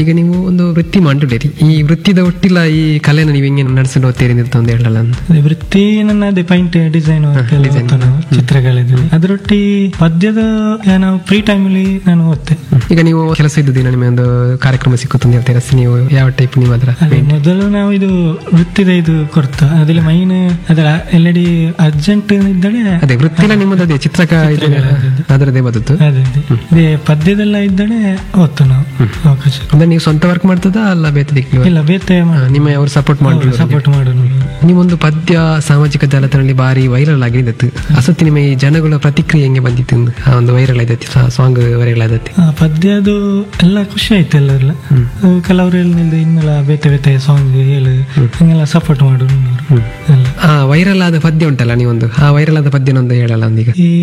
ಈಗ ನೀವು ಒಂದು ವೃತ್ತಿ ಮಾಡಿರಿ ಈ ವೃತ್ತಿದ ಒಟ್ಟಿಲ್ಲ ಈ ಕಲೆನ ನೀವು ಹೆಂಗೆ ನಡೆಸ್ಕೊಂಡು ಹೋಗ್ತೀರಿ ಅಂತ ಒಂದು ಹೇಳಲ್ಲ ಅಂತ ಅದೇ ವೃತ್ತಿ ನನ್ನ ಅದೇ ಪೈಂಟ್ ಡಿಸೈನ್ ನಾವು ಚಿತ್ರಗಳಿದ್ವಿ ಅದರೊಟ್ಟಿ ಪದ್ಯದ ನಾವು ಫ್ರೀ ಟೈಮಲ್ಲಿ ನಾನು ಓದ್ತೆ ಈಗ ನೀವು ಕೆಲಸ ಇದ್ದ ದಿನ ನಿಮಗೆ ಒಂದು ಕಾರ್ಯಕ್ರಮ ಸಿಕ್ಕುತ್ತೆ ಅಂತ ಹೇಳ್ತೀರಾ ನೀವು ಯಾವ ಟೈಪ್ ನೀವು ಅದರ ಅದೇ ಮೊದಲು ನಾವು ಇದು ವೃತ್ತಿದ ಇದು ಕೊಡ್ತು ಅದ್ರಲ್ಲಿ ಮೈನ್ ಅದರ ಎಲ್ಲೆಡಿ ಅರ್ಜೆಂಟ್ ಇದ್ದಳೆ ಅದೇ ವೃತ್ತಿಲ ನಿಮ್ಮದು ಅದೇ ಚಿತ್ರಕ ಇದು ಅದರದೇ ಬದುತ್ತು ಅದೇ ಅದೇ ಅದೇ ಪದ್ಯದೆಲ್ಲ ಇದ್ದಳೆ ಓದ್ತು ನಾವು ಅವಕಾಶ ಅಂದ್ರೆ ನೀವು ಸ್ವಂತ ವರ್ಕ್ ಮಾಡ್ತದ ಅಲ್ಲ ಬೇತ ದಿಕ್ಕು ಇಲ್ಲ ಬೇತೆ ನಿಮ್ಮ ಅವ್ರು ಸಪೋರ್ಟ್ ಮಾಡಿ ಸಪೋರ್ಟ್ ಮಾಡೋಣ ನೀವೊಂದು ಪದ್ಯ ಸಾಮಾಜಿಕ ಜಾಲತಾಣದಲ್ಲಿ ಬಾರಿ ವೈರಲ್ ಆಗಿದ್ದತ್ತು ಅಸತಿ ನಿಮ್ಮ ಈ ಜನಗಳ ಪ್ರತಿಕ್ರಿಯೆ ಹೆಂಗೆ ಬಂದಿತ್ತು ಅಂತ? ಆ ಒಂದು ವೈರಲ್ ಆದತಿ ಸಾಂಗ್ ವೈರಲ್ ಆದತಿ ಆ, ಪದ್ಯದು ಎಲ್ಲ ಖುಷಿ ಆಯ್ತು ಎಲ್ಲರೆಲ್ಲ ಕೆಲವರು ಹೇಳಿದ ಇನ್ನೆಲ್ಲ ಬೇತೆ ಬೇತೆ ಸಾಂಗ್ ಹೇಳು ಹಂಗೆಲ್ಲ ಸಪೋರ್ಟ್ ಮಾಡೋರು ಎಲ್ಲ ಆ ವೈರಲ್ ಆದ ಪದ್ಯ ಉಂಟಲ್ಲ ನೀವೊಂದು ಆ ವೈರಲ್ ಆದ ಪದ್ಯನೊಂದು ಹೇಳಲ್ಲ ಒಂದೀಗ ಈ